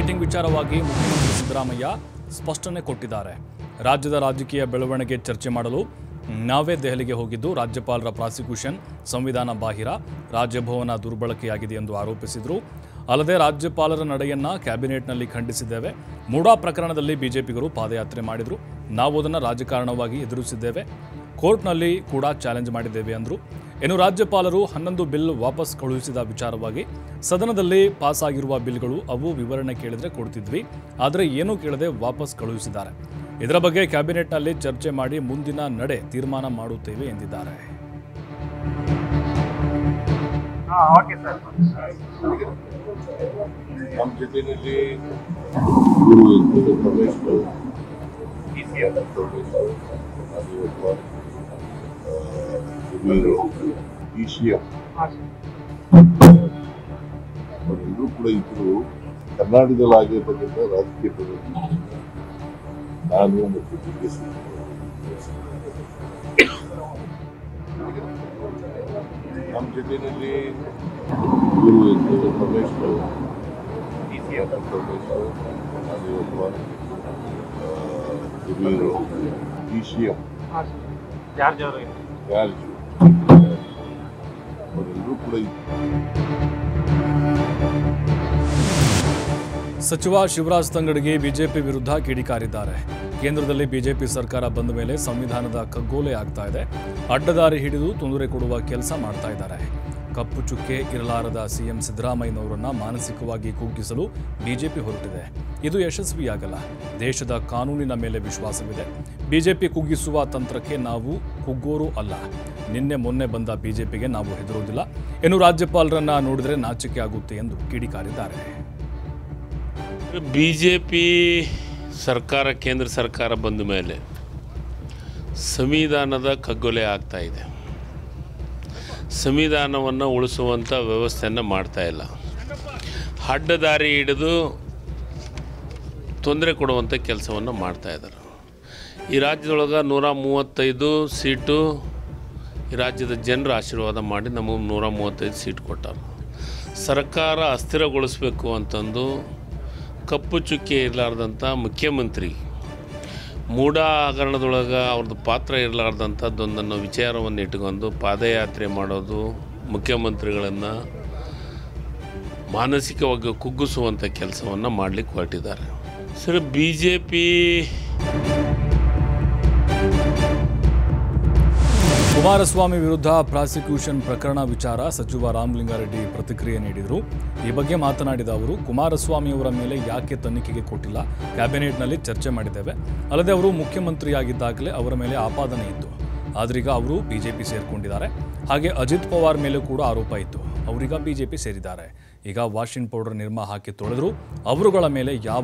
meeting ವಿಚಾರವಾಗಿ ಮುಖ್ಯಮಂತ್ರಿ ಸಿದ್ದರಾಮಯ್ಯ ಸ್ಪಷ್ಟನೆ ಕೊಟ್ಟಿದ್ದಾರೆ ರಾಜ್ಯದ ರಾಜಕೀಯ ಬೆಳವಣಿಗೆ ಚರ್ಚೆ ಮಾಡಲು ನಾವೇ ದೆಹಲಿಗೆ ಹೋಗಿದ್ದು ರಾಜ್ಯಪಾಲರ ಪ್ರಾಸಿಕ್ಯೂಷನ್ ಸಂವಿಧಾನ ಬಾಹಿರ ರಾಜಭವನ ದುರ್ಬಳಕೆಯಾಗಿದೆ ಎಂದು ಆರೋಪಿಸಿದರು ಅಲ್ಲದೆ ರಾಜ್ಯಪಾಲರ ನಡೆಯನ್ನ ಕ್ಯಾಬಿನೆಟ್ನಲ್ಲಿ ಖಂಡಿಸಿದ್ದೇವೆ ಮೂಡಾ ಪ್ರಕರಣದಲ್ಲಿ ಬಿಜೆಪಿಗರು ಪಾದಯಾತ್ರೆ ಮಾಡಿದರು ನಾವು ಅದನ್ನು ರಾಜಕಾರಣವಾಗಿ ಎದುರಿಸಿದ್ದೇವೆ ಕೋರ್ಟ್ನಲ್ಲಿ ಕೂಡ ಚಾಲೆಂಜ್ ಮಾಡಿದ್ದೇವೆ ಅಂದರು ಇನ್ನು ರಾಜ್ಯಪಾಲರು ಹನ್ನೊಂದು ಬಿಲ್ ವಾಪಸ್ ಕಳುಹಿಸಿದ ವಿಚಾರವಾಗಿ ಸದನದಲ್ಲಿ ಪಾಸ್ ಆಗಿರುವ ಬಿಲ್ಗಳು ಅವು ವಿವರಣೆ ಕೇಳಿದ್ರೆ ಕೊಡ್ತಿದ್ವಿ ಆದರೆ ಏನೂ ಕೇಳದೆ ವಾಪಸ್ ಕಳುಹಿಸಿದ್ದಾರೆ ಇದರ ಬಗ್ಗೆ ಕ್ಯಾಬಿನೆಟ್ನಲ್ಲಿ ಚರ್ಚೆ ಮಾಡಿ ಮುಂದಿನ ನಡೆ ತೀರ್ಮಾನ ಮಾಡುತ್ತೇವೆ ಎಂದಿದ್ದಾರೆ ಹಾಂ ಓಕೆ ಸರ್ ನಮ್ಮ ಜೊತೆಯಲ್ಲಿ ಗುರು ಇರ್ತಾರೆ Ramesh D C M Ramesh Nageshwara ಸುಮೀರು ಡಿ ಸಿ ಎಂ ಹಾಂ ಸರ್ ಅವರೆಲ್ಲರೂ ಕೂಡ ಇದ್ರು ಕರ್ನಾಟಕದಲ್ಲಿ ಆಗಿರ್ತಕ್ಕಂಥ ರಾಜಕೀಯ ಪ್ರಗತಿ ನಾನು ಮತ್ತು ಡಿ ಕೆ ನಮ್ಮ ಜೊತೆಯಲ್ಲಿ ಗುರು ಇರ್ತಾರೆ Ramesh D C M Ramesh Nageshwara ಸುಮೀರು ಡಿ ಸಿ ಎಂ ಹಾಂ ಸರ್ ಜಾರ್ಜ್ ಅವರು ಜಾರ್ಜ್ ಅವರೆಲ್ಲರೂ ಕೂಡ ಇದ್ರು ಸಚಿವ ಶಿವರಾಜ್ ತಂಗಡಿಗೆ ಬಿಜೆಪಿ ವಿರುದ್ಧ ಕಿಡಿಕಾರಿದ್ದಾರೆ ಕೇಂದ್ರದಲ್ಲಿ ಬಿಜೆಪಿ ಸರ್ಕಾರ ಬಂದ ಮೇಲೆ ಸಂವಿಧಾನದ ಕಗ್ಗೋಲೆ ಆಗ್ತಾ ಇದೆ ಅಡ್ಡದಾರಿ ಹಿಡಿದು ತೊಂದರೆ ಕೊಡುವ ಕೆಲಸ ಮಾಡ್ತಾ ಇದ್ದಾರೆ ಕಪ್ಪು ಚುಕ್ಕೆ ಇರಲಾರದ ಸಿಎಂ ಸಿದ್ದರಾಮಯ್ಯನವರನ್ನ ಮಾನಸಿಕವಾಗಿ ಕುಗ್ಗಿಸಲು ಬಿಜೆಪಿ ಹೊರಟಿದೆ ಇದು ಯಶಸ್ವಿಯಾಗಲ್ಲ ದೇಶದ ಕಾನೂನಿನ ಮೇಲೆ ವಿಶ್ವಾಸವಿದೆ ಬಿಜೆಪಿ ಕುಗ್ಗಿಸುವ ತಂತ್ರಕ್ಕೆ ನಾವು ಕುಗ್ಗೋರು ಅಲ್ಲ ನಿನ್ನೆ ಮೊನ್ನೆ ಬಂದ ಬಿಜೆಪಿಗೆ ನಾವು ಹೆದರೋದಿಲ್ಲ ಇನ್ನು ರಾಜ್ಯಪಾಲರನ್ನ ನೋಡಿದ್ರೆ ನಾಚಿಕೆ ಆಗುತ್ತೆ ಎಂದು ಕಿಡಿಕಾರಿದ್ದಾರೆ ಬಿ ಜೆ ಪಿ ಸರ್ಕಾರ ಕೇಂದ್ರ ಸರ್ಕಾರ ಬಂದ ಮೇಲೆ ಸಂವಿಧಾನದ ಕಗ್ಗೊಲೆ ಆಗ್ತಾ ಇದೆ ಸಂವಿಧಾನವನ್ನು ಉಳಿಸುವಂಥ ವ್ಯವಸ್ಥೆಯನ್ನು ಮಾಡ್ತಾ ಇಲ್ಲ ಅಡ್ಡದಾರಿ ಹಿಡಿದು ತೊಂದರೆ ಕೊಡುವಂಥ ಕೆಲಸವನ್ನು ಮಾಡ್ತಾ ಇದ್ದಾರೆ ಈ ರಾಜ್ಯದೊಳಗೆ ನೂರ ಮೂವತ್ತೈದು ಸೀಟು ಈ ರಾಜ್ಯದ ಜನರ ಆಶೀರ್ವಾದ ಮಾಡಿ ನಮಗೆ ನೂರ ಮೂವತ್ತೈದು ಸೀಟ್ ಕೊಟ್ಟಾರ ಸರ್ಕಾರ ಅಸ್ಥಿರಗೊಳಿಸಬೇಕು ಅಂತಂದು ಕಪ್ಪು ಚುಕ್ಕೆ ಇರಲಾರ್ದಂಥ ಮುಖ್ಯಮಂತ್ರಿ ಮೂಢ ಹಗರಣದೊಳಗೆ ಅವ್ರದ್ದು ಪಾತ್ರ ಇರಲಾರ್ದಂಥದ್ದೊಂದನ್ನು ವಿಚಾರವನ್ನು ಇಟ್ಕೊಂಡು ಪಾದಯಾತ್ರೆ ಮಾಡೋದು ಮುಖ್ಯಮಂತ್ರಿಗಳನ್ನು ಮಾನಸಿಕವಾಗಿ ಕುಗ್ಗಿಸುವಂಥ ಕೆಲಸವನ್ನು ಮಾಡಲಿಕ್ಕೆ ಹೊರಟಿದ್ದಾರೆ sir B J P Kumaraswamy ವಿರುದ್ಧ ಪ್ರಾಸಿಕ್ಯೂಷನ್ ಪ್ರಕರಣ ವಿಚಾರ ಸಚಿವ ರಾಮಲಿಂಗಾರೆಡ್ಡಿ ಪ್ರತಿಕ್ರಿಯೆ ನೀಡಿದರು ಈ ಬಗ್ಗೆ ಮಾತನಾಡಿದ ಅವರು ಕುಮಾರಸ್ವಾಮಿ ಅವರ ಮೇಲೆ ಯಾಕೆ ತನಿಖೆಗೆ ಕೊಟ್ಟಿಲ್ಲ ಕ್ಯಾಬಿನೆಟ್ನಲ್ಲಿ ಚರ್ಚೆ ಮಾಡಿದ್ದೇವೆ ಅಲ್ಲದೆ ಅವರು ಮುಖ್ಯಮಂತ್ರಿಯಾಗಿದ್ದಾಗಲೇ ಅವರ ಮೇಲೆ ಆಪಾದನೆ ಇತ್ತು ಆದ್ರೀಗ ಅವರು ಬಿಜೆಪಿ ಸೇರ್ಕೊಂಡಿದ್ದಾರೆ ಹಾಗೆ ಅಜಿತ್ ಪವಾರ್ ಮೇಲೂ ಕೂಡ ಆರೋಪ ಇತ್ತು ಅವರೀಗ ಬಿಜೆಪಿ ಸೇರಿದ್ದಾರೆ ಈಗ ವಾಷಿಂಗ್ ಪೌಡರ್ ನಿರ್ಮಾ ಹಾಕಿ ತೊಳೆದ್ರು ಅವರುಗಳ ಮೇಲೆ ಯಾವ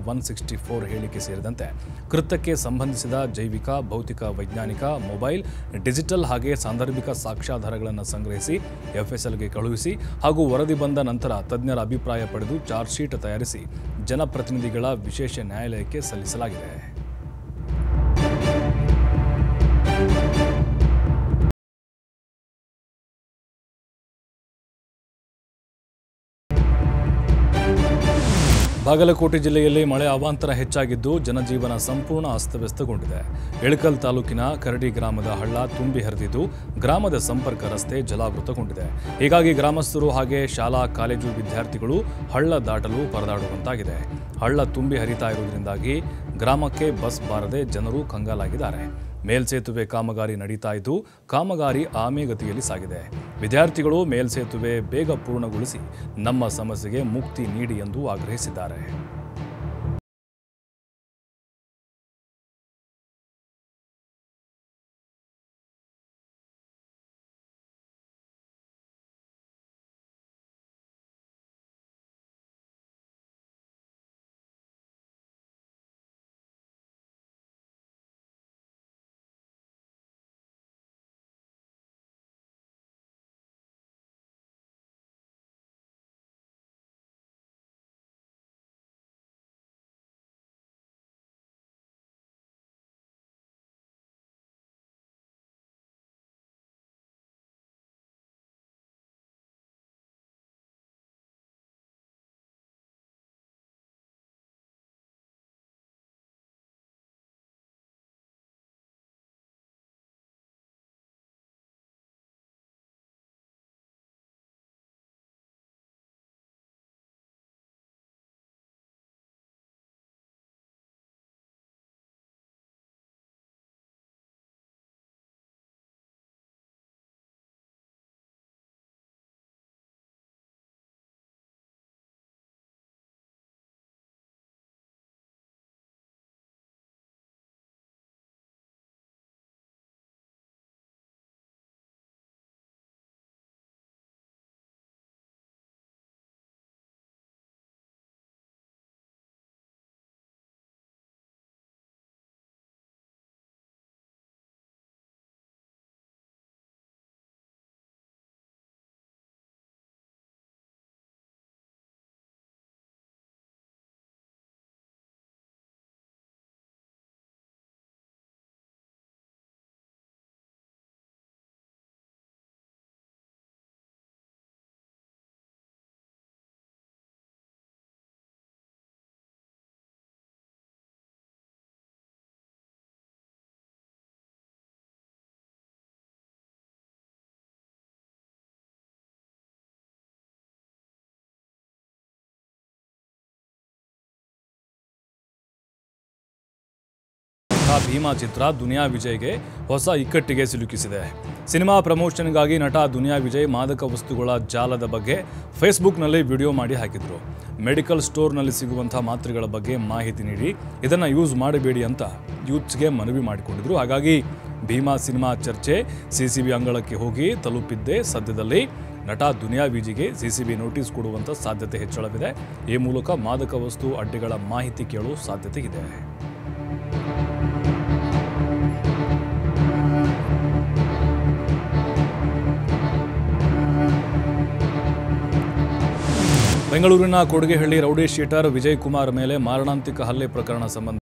ಒನ್ ಸಿಕ್ಸ್ಟಿ ಫೋರ್ ಹೇಳಿಕೆ ಸೇರಿದಂತೆ ಕೃತ್ಯಕ್ಕೆ ಸಂಬಂಧಿಸಿದ ಜೈವಿಕ ಭೌತಿಕ ವೈಜ್ಞಾನಿಕ ಮೊಬೈಲ್ ಡಿಜಿಟಲ್ ಹಾಗೆ ಸಾಂದರ್ಭಿಕ ಸಾಕ್ಷ್ಯಾಧಾರಗಳನ್ನು ಸಂಗ್ರಹಿಸಿ ಎಫ್ಎಸ್ಎಲ್ಗೆ ಕಳುಹಿಸಿ ಹಾಗೂ ವರದಿ ಬಂದ ನಂತರ ತಜ್ಞರ ಅಭಿಪ್ರಾಯ ಪಡೆದು ಚಾರ್ಜ್ ಶೀಟ್ ತಯಾರಿಸಿ ಜನಪ್ರತಿನಿಧಿಗಳ ವಿಶೇಷ ನ್ಯಾಯಾಲಯಕ್ಕೆ ಸಲ್ಲಿಸಲಾಗಿದೆ ಬಾಗಲಕೋಟೆ ಜಿಲ್ಲೆಯಲ್ಲಿ ಮಳೆ ಅವಾಂತರ ಹೆಚ್ಚಾಗಿದ್ದು ಜನಜೀವನ ಸಂಪೂರ್ಣ ಅಸ್ತವ್ಯಸ್ತಗೊಂಡಿದೆ ಇಳಕಲ್ ತಾಲೂಕಿನ ಕರಡಿ ಗ್ರಾಮದ ಹಳ್ಳ ತುಂಬಿ ಹರಿದಿದ್ದು ಗ್ರಾಮದ ಸಂಪರ್ಕ ರಸ್ತೆ ಜಲಾವೃತಗೊಂಡಿದೆ ಹೀಗಾಗಿ ಗ್ರಾಮಸ್ಥರು ಹಾಗೆ ಶಾಲಾ ಕಾಲೇಜು ವಿದ್ಯಾರ್ಥಿಗಳು ಹಳ್ಳ ದಾಟಲು ಪರದಾಡುವಂತಾಗಿದೆ ಹಳ್ಳ ತುಂಬಿ ಹರಿತಾ ಇರುವುದರಿಂದಾಗಿ ಗ್ರಾಮಕ್ಕೆ ಬಸ್ ಬಾರದೆ ಜನರು ಕಂಗಾಲಾಗಿದ್ದಾರೆ ಮೇಲ್ಸೇತುವೆ ಕಾಮಗಾರಿ ನಡೀತಾ ಇದ್ದು ಕಾಮಗಾರಿ ಆಮೆಗತಿಯಲ್ಲಿ ಸಾಗಿದೆ ವಿದ್ಯಾರ್ಥಿಗಳು ಮೇಲ್ಸೇತುವೆ ಬೇಗ ಪೂರ್ಣಗೊಳಿಸಿ ನಮ್ಮ ಸಮಸ್ಯೆಗೆ ಮುಕ್ತಿ ನೀಡಿ ಎಂದು ಆಗ್ರಹಿಸಿದ್ದಾರೆ ಆ ಭೀಮಾ ಚಿತ್ರ ದುನಿಯಾ ವಿಜಯ್ಗೆ ಹೊಸ ಇಕ್ಕಟ್ಟಿಗೆ ಸಿಲುಕಿಸಿದೆ ಸಿನಿಮಾ ಪ್ರಮೋಷನ್ಗಾಗಿ ನಟ ದುನಿಯಾ ವಿಜಯ್ ಮಾದಕ ವಸ್ತುಗಳ ಜಾಲದ ಬಗ್ಗೆ ಫೇಸ್ಬುಕ್ನಲ್ಲಿ ವಿಡಿಯೋ ಮಾಡಿ ಹಾಕಿದ್ರು ಮೆಡಿಕಲ್ ಸ್ಟೋರ್ನಲ್ಲಿ ಸಿಗುವಂಥ ಮಾತ್ರೆಗಳ ಬಗ್ಗೆ ಮಾಹಿತಿ ನೀಡಿ ಇದನ್ನು ಯೂಸ್ ಮಾಡಬೇಡಿ ಅಂತ ಯೂತ್ಸ್ಗೆ ಮನವಿ ಮಾಡಿಕೊಂಡಿದ್ರು ಹಾಗಾಗಿ ಭೀಮಾ ಸಿನಿಮಾ ಚರ್ಚೆ ಸಿ ಸಿ ಬಿ ಅಂಗಳಕ್ಕೆ ಹೋಗಿ ತಲುಪಿದ್ದೇ ಸದ್ಯದಲ್ಲಿ ನಟ ದುನಿಯಾ ವಿಜಿಗೆ ಸಿಸಿಬಿ ನೋಟಿಸ್ ಕೊಡುವಂಥ ಸಾಧ್ಯತೆ ಹೆಚ್ಚಳವಿದೆ ಈ ಮೂಲಕ ಮಾದಕ ವಸ್ತು ಅಡ್ಡೆಗಳ ಮಾಹಿತಿ ಕೇಳುವ ಸಾಧ್ಯತೆ ಇದೆ ಬೆಂಗಳೂರಿನ ಕೊಡಗೆಹಳ್ಳಿ ರೌಡಿ ಶೀಟರ್ ವಿಜಯ್ ಕುಮಾರ್ ಮೇಲೆ ಮಾರಣಾಂತಿಕ ಹಲ್ಲೆ ಪ್ರಕರಣ ಸಂಬಂಧ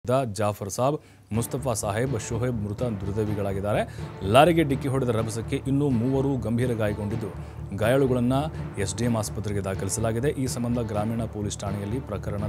ಇದ್ದ ಜಾಫರ್ ಸಾಬ್ ಮುಸ್ತಫಾ ಸಾಹೇಬ್ ಶೋಹೇಬ್ ಮೃತ ದುರ್ದೈವಿಗಳಾಗಿದ್ದಾರೆ ಲಾರಿಗೆ ಡಿಕ್ಕಿ ಹೊಡೆದ ರಭಸಕ್ಕೆ ಇನ್ನೂ ಮೂವರು ಗಂಭೀರ ಗಾಯಗೊಂಡಿದ್ದು ಗಾಯಾಳುಗಳನ್ನು ಎಸ್ಡಿಎಂ ಆಸ್ಪತ್ರೆಗೆ ದಾಖಲಿಸಲಾಗಿದೆ ಈ ಸಂಬಂಧ ಗ್ರಾಮೀಣ ಪೊಲೀಸ್ ಠಾಣೆಯಲ್ಲಿ ಪ್ರಕರಣ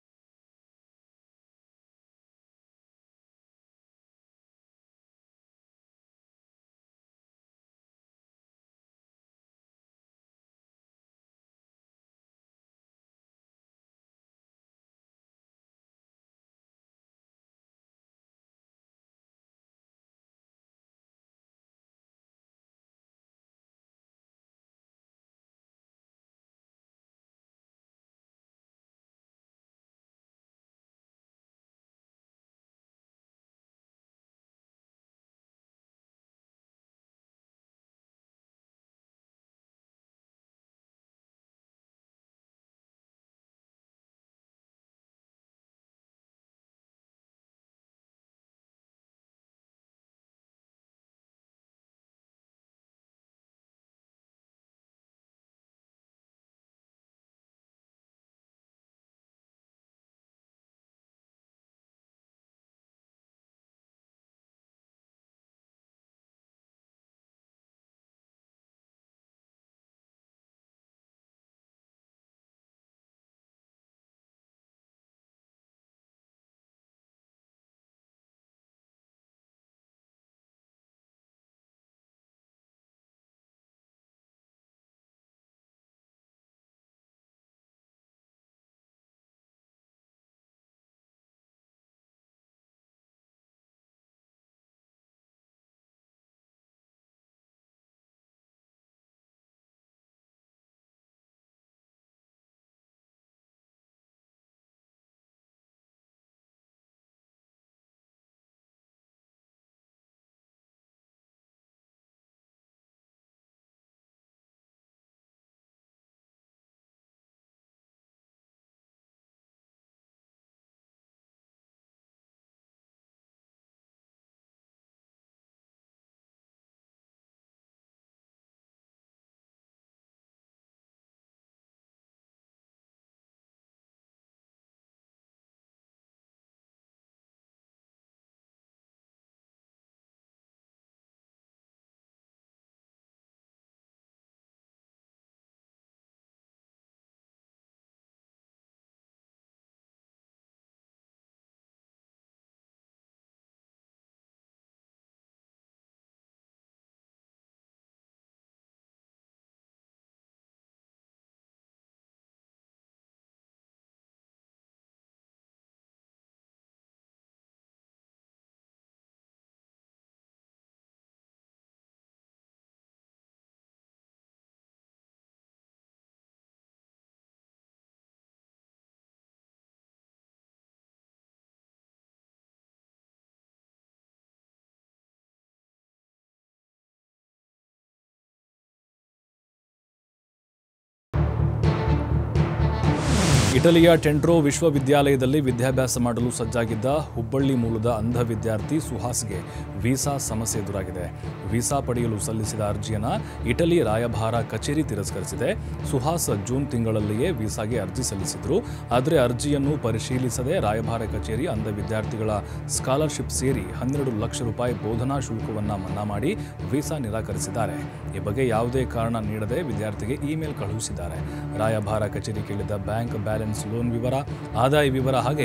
ಇಟಲಿಯ ಟೆಂಟ್ರೋ ವಿಶ್ವವಿದ್ಯಾಲಯದಲ್ಲಿ ವಿದ್ಯಾಭ್ಯಾಸ ಮಾಡಲು ಸಜ್ಜಾಗಿದ್ದ ಹುಬ್ಬಳ್ಳಿ ಮೂಲದ ಅಂಧ ವಿದ್ಯಾರ್ಥಿ ಸುಹಾಸ್ಗೆ ವೀಸಾ ಸಮಸ್ಯೆ ಎದುರಾಗಿದೆ ವೀಸಾ ಪಡೆಯಲು ಸಲ್ಲಿಸಿದ ಅರ್ಜಿಯನ್ನು ಇಟಲಿ ರಾಯಭಾರ ಕಚೇರಿ ತಿರಸ್ಕರಿಸಿದೆ ಸುಹಾಸ್ ಜೂನ್ ತಿಂಗಳಲ್ಲಿಯೇ ವೀಸಾಗೆ ಅರ್ಜಿ ಸಲ್ಲಿಸಿದ್ರು ಆದರೆ ಅರ್ಜಿಯನ್ನು ಪರಿಶೀಲಿಸದೆ ರಾಯಭಾರ ಕಚೇರಿ ಅಂಧ ವಿದ್ಯಾರ್ಥಿಗಳ ಸ್ಕಾಲರ್ಶಿಪ್ ಸೇರಿ ಹನ್ನೆರಡು ಲಕ್ಷ ರೂಪಾಯಿ ಬೋಧನಾ ಶುಲ್ಕವನ್ನು ಮನ್ನಾ ಮಾಡಿ ವೀಸಾ ನಿರಾಕರಿಸಿದ್ದಾರೆ ಈ ಬಗ್ಗೆ ಯಾವುದೇ ಕಾರಣ ನೀಡದೆ ವಿದ್ಯಾರ್ಥಿಗೆ ಇಮೇಲ್ ಕಳುಹಿಸಿದ್ದಾರೆ ರಾಯಭಾರ ಕಚೇರಿ ಕೇಳಿದ ಬ್ಯಾಂಕ್ ಬ್ಯಾಲೆನ್ಸ್ ಲೋನ್ ವಿವರ ಆದಾಯ ವಿವರ ಹಾಗೆ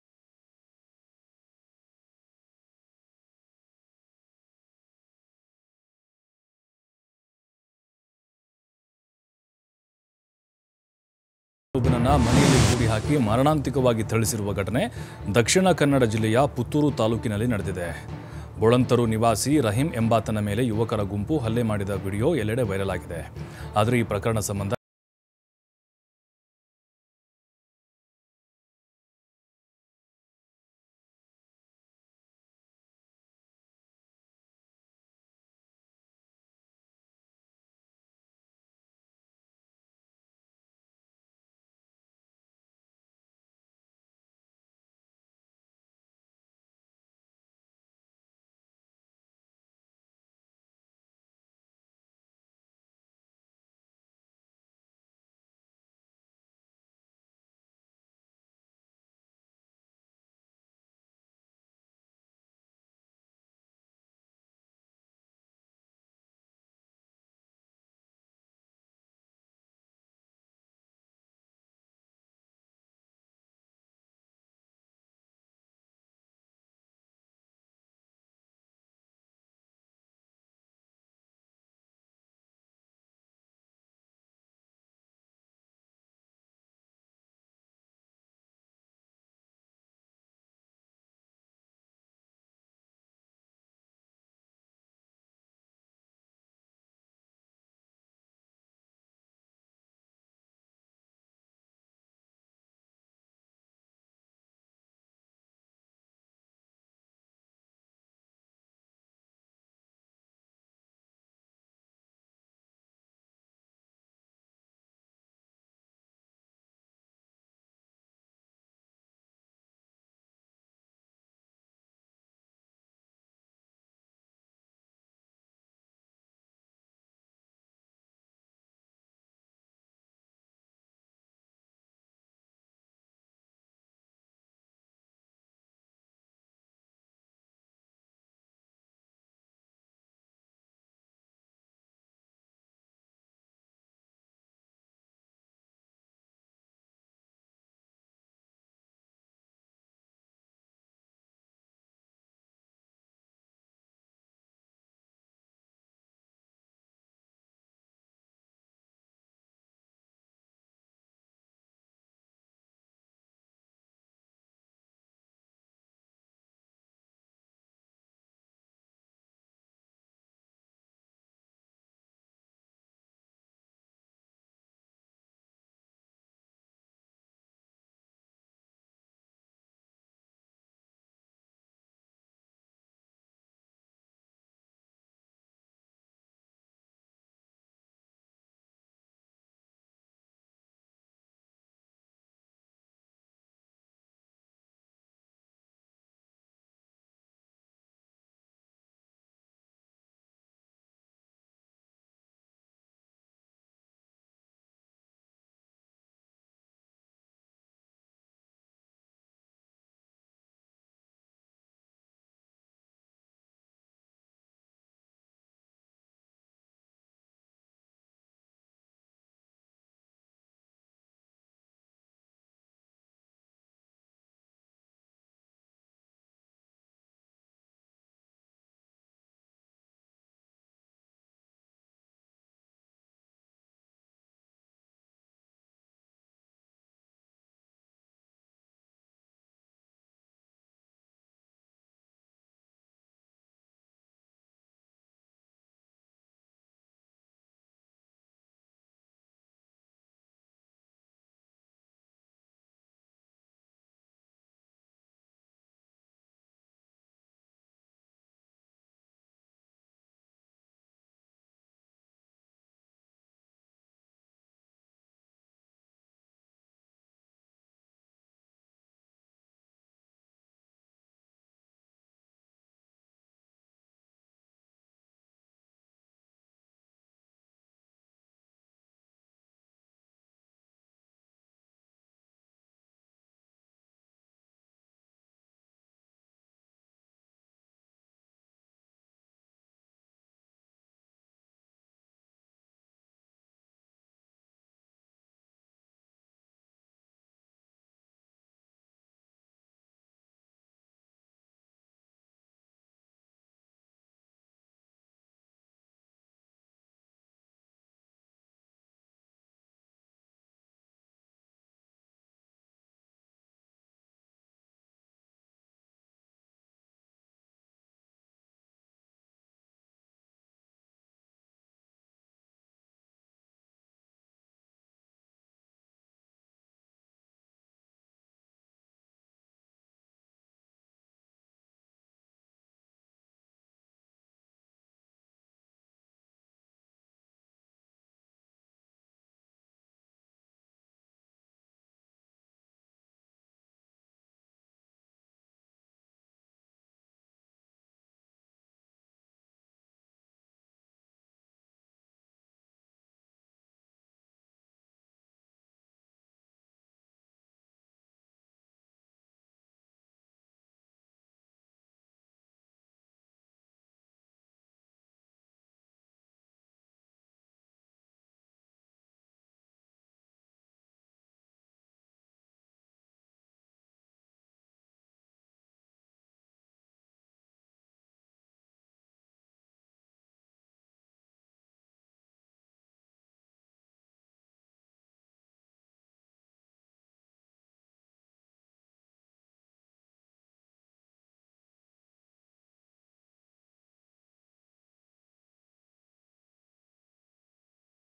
ಒಬ್ಬನನ್ನ ಮನೆಯಲ್ಲಿ ಕೂಡಿ ಹಾಕಿ ಮಾರಣಾಂತಿಕವಾಗಿ ಥಳಿಸಿರುವ ಘಟನೆ ದಕ್ಷಿಣ ಕನ್ನಡ ಜಿಲ್ಲೆಯ ಪುತ್ತೂರು ತಾಲೂಕಿನಲ್ಲಿ ನಡೆದಿದೆ ಬೊಳಂತರು ನಿವಾಸಿ ರಹೀಂ ಎಂಬಾತನ ಮೇಲೆ ಯುವಕರ ಗುಂಪು ಹಲ್ಲೆ ಮಾಡಿದ ವಿಡಿಯೋ ಎಲ್ಲೆಡೆ ವೈರಲ್ ಆಗಿದೆ ಆದರೆ ಈ ಪ್ರಕರಣ ಸಂಬಂಧ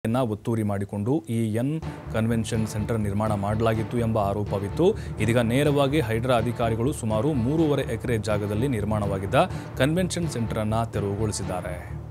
ನ್ನ ಒತ್ತುವರಿ ಮಾಡಿಕೊಂಡು ಈ ಎನ್ ಕನ್ವೆನ್ಷನ್ ಸೆಂಟರ್ ನಿರ್ಮಾಣ ಮಾಡಲಾಗಿತ್ತು ಎಂಬ ಆರೋಪವಿತ್ತು ಇದೀಗ ನೇರವಾಗಿ ಹೈಡ್ರಾ ಅಧಿಕಾರಿಗಳು ಸುಮಾರು ಮೂರುವರೆ ಎಕರೆ ಜಾಗದಲ್ಲಿ ನಿರ್ಮಾಣವಾಗಿದ್ದ ಕನ್ವೆನ್ಷನ್ ಸೆಂಟರ್ ಅನ್ನ ತೆರವುಗೊಳಿಸಿದ್ದಾರೆ